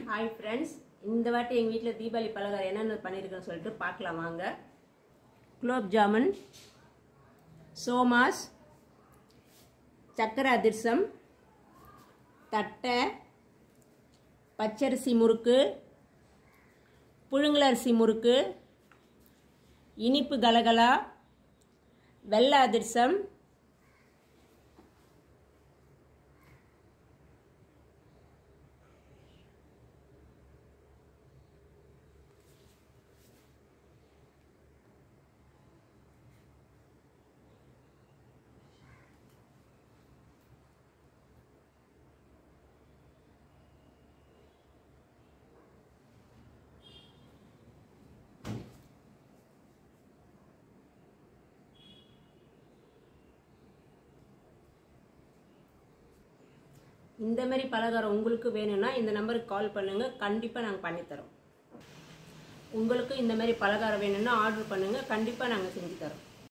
hi friends இந்த வாட்டி எங்கள் வீட்டில் தீபாவளி பலகாரம் என்னென்ன பண்ணியிருக்கேன்னு சொல்லிட்டு பார்க்கலாம் வாங்க குலோப் ஜாமுன் சோமாஸ் சக்கரை அதிர்சம் தட்டை பச்சரிசி முறுக்கு புழுங்கலரிசி முறுக்கு இனிப்பு கலகலா வெள்ளை அதிர்சம் இந்த மாதிரி பலகாரம் உங்களுக்கு வேணும்னா இந்த நம்பருக்கு கால் பண்ணுங்கள் கண்டிப்பாக நாங்கள் பண்ணித்தரோம் உங்களுக்கு இந்த மாதிரி பலகாரம் வேணும்னா ஆர்டர் பண்ணுங்கள் கண்டிப்பாக நாங்கள் செஞ்சு தரோம்